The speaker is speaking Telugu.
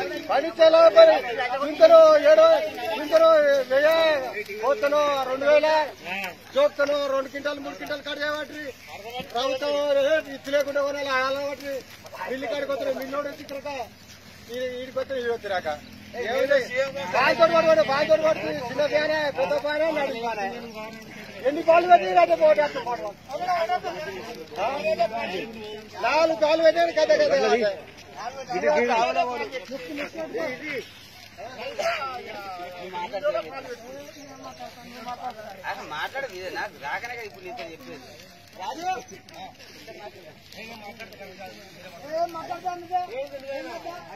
పండించేలా మరి పింఛను ఏడు పింఛను వెయ్యి పోతను రెండు వేల చూపుతాను రెండు క్వింటాలు మూడు క్వింటాలు కట్ చేయబట్టి ప్రభుత్వం ఇచ్చి లేకుండా కొనాలి అలవాటి మిల్లు కాడికి వస్తారు మిల్లు వచ్చి ఇక్కడ ఈడికి వస్తే ఈడు వచ్చిరాక బాగా పడుకోండి బాగా పడుతుంది చిన్న పేరే పెద్ద పేరే నడి పేరే ఎన్ని కాళ్ళు పెట్టి అయితే పోటీ నాలుగు కాళ్ళు పెట్టాను కదా కదా మాట్లాడదు ఇదే నాకు రాకనే కదా ఇప్పుడు నీతో చెప్పేది రాజు